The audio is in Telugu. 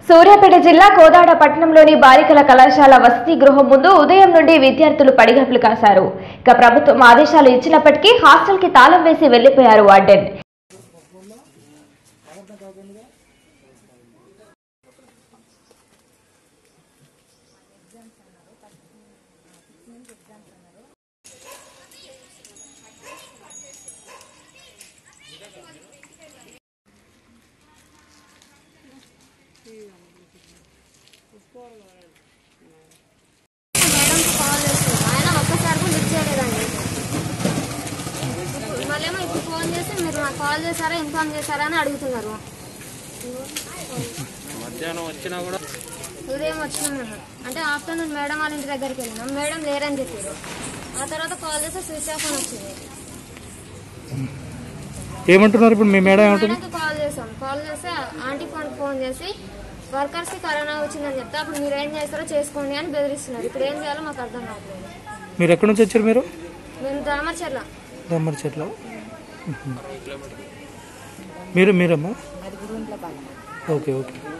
సూర్యాపేట జిల్లా కోదాడ పట్టణంలోని బాలికల కళాశాల వసతి గృహం ముందు ఉదయం నుండి విద్యార్థులు పడిగప్పులు కాశారు ఇక ప్రభుత్వం ఆదేశాలు ఇచ్చినప్పటికీ హాస్టల్ కి తాళం వేసి వెళ్లిపోయారు వార్డెన్ మేడంకి కాల్ చేస్తాను ఆయన ఒక్కసారి కూడా లిఫ్ట్ చేయలేదండి ఇప్పుడు మళ్ళేమో ఇప్పుడు ఫోన్ చేసి మీరు నాకు కాల్ చేశారా ఇన్ఫార్మ్ చేశారా అని అడుగుతున్నారు మధ్యాహ్నం వచ్చినా కూడా ఉదయం వచ్చినాం మేము అంటే ఆఫ్టర్నూన్ మేడం వాళ్ళ ఇంటి దగ్గరికి వెళ్ళినాం మేడం లేరని చెప్పారు ఆ తర్వాత కాల్ చేస్తే స్విచ్ ఆఫ్ అని వచ్చింది ఏమంటున్నారు ఇప్పుడు మీ మేడం ఏమంటుంది మేడంకి కాల్ చేసాం కాల్ చేస్తే ఆంటీ ఫోన్ ఫోన్ చేసి వర్కర్స్కి కరోనా వచ్చిందని చెప్తే అప్పుడు మీరు ఏం చేస్తారో చేసుకోండి అని బెదిరిస్తున్నారు ఇప్పుడు ఏం చేయాలో మాకు అర్థం కావట్లేదు మీరు ఎక్కడి నుంచి వచ్చారు మీరు మేము దామర్చర్ల దమ్మరి చెట్ల మీరు మీరమ్మా ఓకే ఓకే